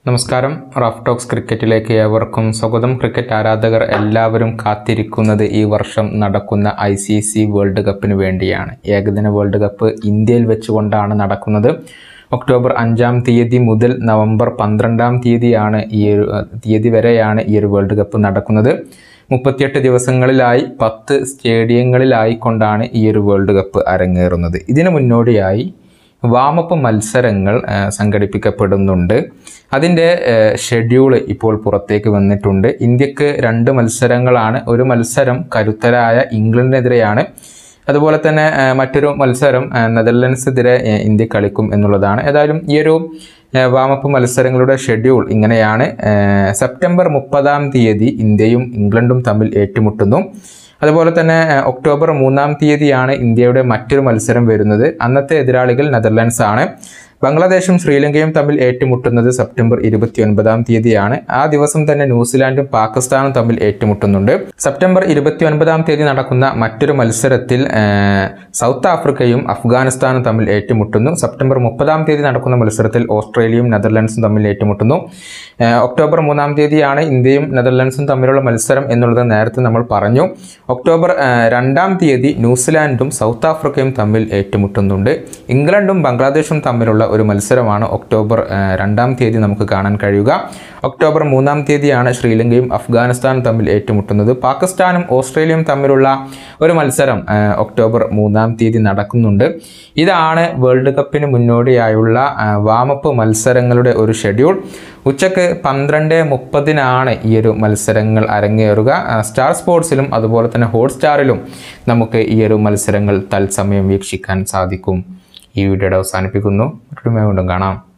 നമസ്കാരം Raf talks ക്രിക്കറ്റിലേക്ക് ഏവർക്കും സ്വാഗതം ക്രിക്കറ്റ് ആരാധകർ എല്ലാവരും കാത്തിരിക്കുന്നത് ഈ വർഷം നടക്കുന്ന ഐ സി സി വേൾഡ് കപ്പിന് വേണ്ടിയാണ് ഏകദിന വേൾഡ് കപ്പ് ഇന്ത്യയിൽ വെച്ചുകൊണ്ടാണ് നടക്കുന്നത് ഒക്ടോബർ അഞ്ചാം തീയതി മുതൽ നവംബർ പന്ത്രണ്ടാം തീയതിയാണ് ഈ ഒരു തീയതി വരെയാണ് ഈ ഒരു വേൾഡ് കപ്പ് നടക്കുന്നത് മുപ്പത്തിയെട്ട് ദിവസങ്ങളിലായി പത്ത് സ്റ്റേഡിയങ്ങളിലായി കൊണ്ടാണ് ഈ ഒരു വേൾഡ് കപ്പ് അരങ്ങേറുന്നത് ഇതിനു മുന്നോടിയായി വാമപ്പ് മത്സരങ്ങൾ ആ, സംഘടിപ്പിക്കപ്പെടുന്നുണ്ട് അതിൻ്റെ ഷെഡ്യൂൾ ഇപ്പോൾ പുറത്തേക്ക് വന്നിട്ടുണ്ട് ഇന്ത്യക്ക് രണ്ട് മത്സരങ്ങളാണ് ഒരു മത്സരം കരുത്തരായ ഇംഗ്ലണ്ടിനെതിരെയാണ് അതുപോലെ തന്നെ ആ, മറ്റൊരു മത്സരം ആ, നെതർലൻഡ്സിനെതിരെ ആ, ഇന്ത്യ കളിക്കും എന്നുള്ളതാണ് ഏതായാലും ഈ ഒരു ആ, വാമപ്പ് മത്സരങ്ങളുടെ ഷെഡ്യൂൾ ഇങ്ങനെയാണ് ആ, സെപ്റ്റംബർ മുപ്പതാം തീയതി ഇന്ത്യയും ഇംഗ്ലണ്ടും തമ്മിൽ ഏറ്റുമുട്ടുന്നു അതുപോലെ തന്നെ ആ, ഒക്ടോബർ മൂന്നാം തീയതിയാണ് ഇന്ത്യയുടെ മറ്റൊരു മത്സരം വരുന്നത് അന്നത്തെ എതിരാളികൾ നെതർലാൻഡ്സ് ആണ് ബംഗ്ലാദേശും ശ്രീലങ്കയും തമ്മിൽ ഏറ്റുമുട്ടുന്നത് സെപ്റ്റംബർ ഇരുപത്തി ഒൻപതാം തീയതിയാണ് ആ ദിവസം തന്നെ ന്യൂസിലാൻഡും പാകിസ്ഥാനും തമ്മിൽ ഏറ്റുമുട്ടുന്നുണ്ട് സെപ്റ്റംബർ ഇരുപത്തി ഒൻപതാം തീയതി നടക്കുന്ന മറ്റൊരു മത്സരത്തിൽ ആ, സൗത്ത് ആഫ്രിക്കയും അഫ്ഗാനിസ്ഥാനും തമ്മിൽ ഏറ്റുമുട്ടുന്നു സെപ്റ്റംബർ മുപ്പതാം തീയതി നടക്കുന്ന മത്സരത്തിൽ ഓസ്ട്രേലിയയും നെതർലൻഡ്സും തമ്മിൽ ഏറ്റുമുട്ടുന്നു ആ, ഒക്ടോബർ മൂന്നാം തീയതിയാണ് ഇന്ത്യയും നെതർലൻഡ്സും തമ്മിലുള്ള മത്സരം എന്നുള്ളത് നേരത്തെ നമ്മൾ പറഞ്ഞു ഒക്ടോബർ ആ, രണ്ടാം തീയതി ന്യൂസിലാൻഡും സൗത്ത് ആഫ്രിക്കയും തമ്മിൽ ഏറ്റുമുട്ടുന്നുണ്ട് ഇംഗ്ലണ്ടും ബംഗ്ലാദേശും തമ്മിലുള്ള ഒരു മത്സരമാണ് ഒക്ടോബർ ആ, രണ്ടാം തീയതി നമുക്ക് കാണാൻ കഴിയുക ഒക്ടോബർ മൂന്നാം തീയതിയാണ് ശ്രീലങ്കയും അഫ്ഗാനിസ്ഥാനും തമ്മിൽ ഏറ്റുമുട്ടുന്നത് പാകിസ്ഥാനും ഓസ്ട്രേലിയയും തമ്മിലുള്ള ഒരു മത്സരം ആ, ഒക്ടോബർ മൂന്നാം തീയതി നടക്കുന്നുണ്ട് ഇതാണ് വേൾഡ് കപ്പിന് മുന്നോടിയായുള്ള ആ, വാമപ്പ് മത്സരങ്ങളുടെ ഒരു ഷെഡ്യൂൾ ഉച്ചക്ക് പന്ത്രണ്ട് മുപ്പതിനാണ് ഈ ഒരു മത്സരങ്ങൾ അരങ്ങേറുക ആ, സ്റ്റാർ സ്പോർട്സിലും അതുപോലെ തന്നെ ഹോട്ട്സ്റ്റാറിലും നമുക്ക് ഈ ഒരു മത്സരങ്ങൾ തത്സമയം വീക്ഷിക്കാൻ സാധിക്കും ഈ വീഡിയോയുടെ അവസാനിപ്പിക്കുന്നു മറ്റൊരു വീണ്ടും കാണാം